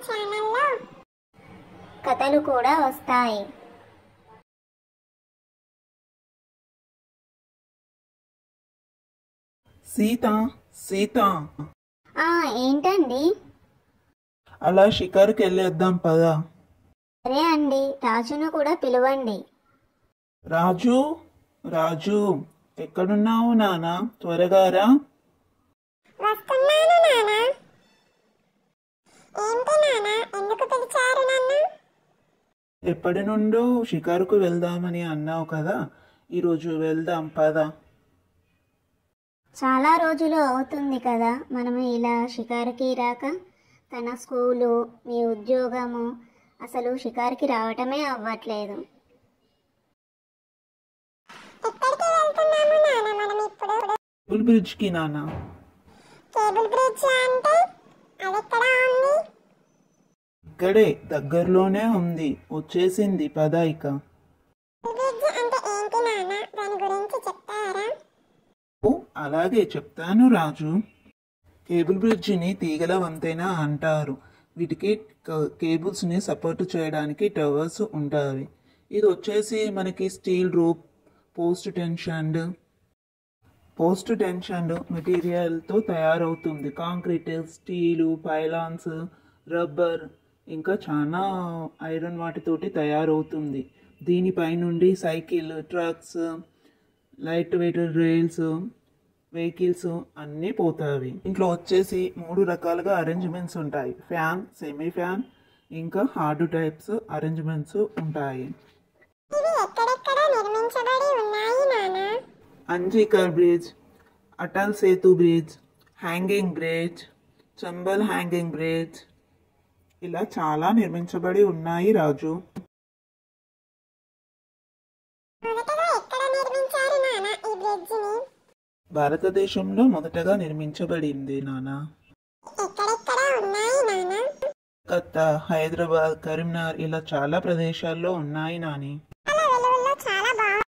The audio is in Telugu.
ఛానల్లో కథలు కూడా వస్తాయి సీత సీత ఆ ఏంటండి అలా షికారుకి వెళ్ళేద్దాం పదా సరే అండి రాజును కూడా పిలవండి రాజు రాజు ఎక్కడున్నావు నానా త్వరగా రా వస్తున్నాను నాన్న ఏంటి నాన్న ఎందుకు పిలిచారు నన్ను ఎప్పటి నుండో షికారుకు వెళ్దామని అన్నావు కదా ఈరోజు వెళ్దాం పదా చాలా రోజులు అవుతుంది కదా మనం ఇలా షికారుకి రాక తన స్కూలు మీ ఉద్యోగము అసలు షికారుకి రావటమే అవ్వట్లేదు ఎక్కడికి వెళ్తున్నాము నాన్న మనం ఇప్పుడు పుల్ బ్రిడ్జ్కి నానా కేబుల్ బ్రిడ్జ్ అంటే అది ఎక్కడ ఉంది ఇక్కడే దగ్గరలోనే ఉంది వచ్చేసింది పద ఇక కేబుల్ బ్రిడ్జ్ అంటే ఏంటి నాన్న దాని గురించి చెప్తారా ఓ అలాగే చెప్తాను రాజు కేబుల్ బ్రిడ్జిని తీగల వంతెన అంటారు వీటికి క- కేబుల్స్ని సపోర్ట్ చేయడానికి టవర్స్ ఉంటాయి ఇది వచ్చేసి మనకి steel rope post tension post tension మెటీరియల్తో తయారవుతుంది కాంక్రీట్ స్టీలు పైలాన్స్ రబ్బర్ ఇంకా చాలా ఐరన్ వాటితోటి తయారవుతుంది దీనిపై నుండి cycle trucks light weight rails vehicles అన్నీ పోతాయి ఇంట్లో వచ్చేసి మూడు రకాలుగా అరేంజ్మెంట్స్ ఉంటాయి ఫ్యాన్ సెమీ ఫ్యాన్ ఇంకా హార్డ్ టైప్స్ అరేంజ్మెంట్స్ ఉంటాయి ఇవి ఎక్కడెక్కడ నిర్మించబడి ఉన్నాయి నాన్న అంజికర్ bridge Atal Setu bridge hanging bridge Chambal hanging bridge ఇలా చాలా నిర్మించబడి ఉన్నాయి రాజు మొదటగా ఎక్కడ నిర్మించారు నాన్న ఈ బ్రిడ్జిని భారతదేశంలో మొదటగా నిర్మించబడింది నానా ఎక్కడెక్కడ ఉన్నాయి నాన్న కత్తా హైదరాబాద్ కరీంనగర్ ఇలా చాలా ప్రదేశాల్లో ఉన్నాయి నాని